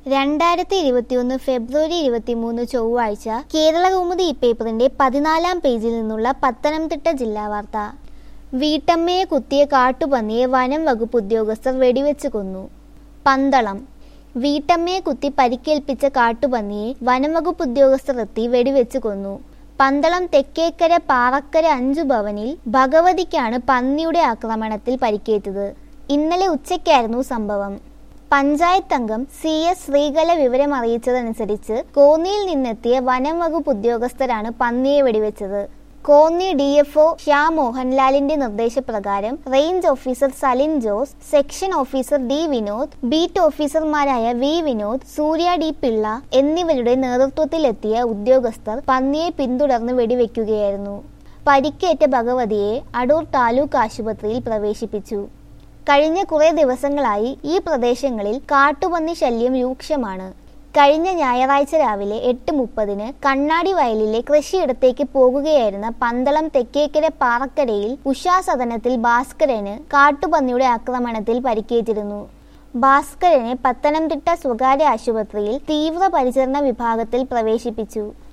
രണ്ടായിരത്തി ഇരുപത്തിയൊന്ന് ഫെബ്രുവരി ഇരുപത്തിമൂന്ന് ചൊവ്വാഴ്ച കേരള കൗമുദി ഈ പേപ്പറിന്റെ പതിനാലാം പേജിൽ നിന്നുള്ള പത്തനംതിട്ട ജില്ലാ വാർത്ത വീട്ടമ്മയെ കുത്തിയ കാട്ടുപന്നിയെ വനം വകുപ്പ് ഉദ്യോഗസ്ഥർ വെടിവെച്ച് കൊന്നു പന്തളം വീട്ടമ്മയെ കുത്തി പരിക്കേൽപ്പിച്ച കാട്ടുപന്നിയെ വനം വകുപ്പ് ഉദ്യോഗസ്ഥർ എത്തി വെടിവെച്ച് കൊന്നു പന്തളം തെക്കേക്കര പാറക്കര അഞ്ചു ഭവനിൽ ഭഗവതിക്കാണ് പന്നിയുടെ ആക്രമണത്തിൽ പരിക്കേറ്റത് ഇന്നലെ ഉച്ചയ്ക്കായിരുന്നു സംഭവം പഞ്ചായത്ത് അംഗം സി എസ് ശ്രീകല വിവരം അറിയിച്ചതനുസരിച്ച് കോന്നിയിൽ നിന്നെത്തിയ വനം വകുപ്പ് ഉദ്യോഗസ്ഥരാണ് പന്നിയെ വെടിവെച്ചത് Konni D F O Shyam മോഹൻലാലിന്റെ നിർദ്ദേശപ്രകാരം range officer Salin Jose section officer D Vinod beat ഓഫീസർമാരായ വി വിനോദ് സൂര്യ ഡി പിള്ള എന്നിവരുടെ നേതൃത്വത്തിലെത്തിയ ഉദ്യോഗസ്ഥർ പന്നിയെ പിന്തുടർന്ന് വെടിവെക്കുകയായിരുന്നു പരിക്കേറ്റ ഭഗവതിയെ അടൂർ താലൂക്ക് ആശുപത്രിയിൽ പ്രവേശിപ്പിച്ചു കഴിഞ്ഞ കുറേ ദിവസങ്ങളായി ഈ പ്രദേശങ്ങളിൽ കാട്ടുപന്നി ശല്യം രൂക്ഷമാണ് കഴിഞ്ഞ ഞായറാഴ്ച രാവിലെ എട്ട് മുപ്പതിന് കണ്ണാടി വയലിലെ കൃഷിയിടത്തേക്ക് പോകുകയായിരുന്ന പന്തളം തെക്കേക്കര പാറക്കരയിൽ ഉഷാസദനത്തിൽ ഭാസ്കരന് കാട്ടുപന്നിയുടെ ആക്രമണത്തിൽ പരിക്കേറ്റിരുന്നു ഭാസ്കരനെ പത്തനംതിട്ട സ്വകാര്യ ആശുപത്രിയിൽ തീവ്രപരിചരണ വിഭാഗത്തിൽ പ്രവേശിപ്പിച്ചു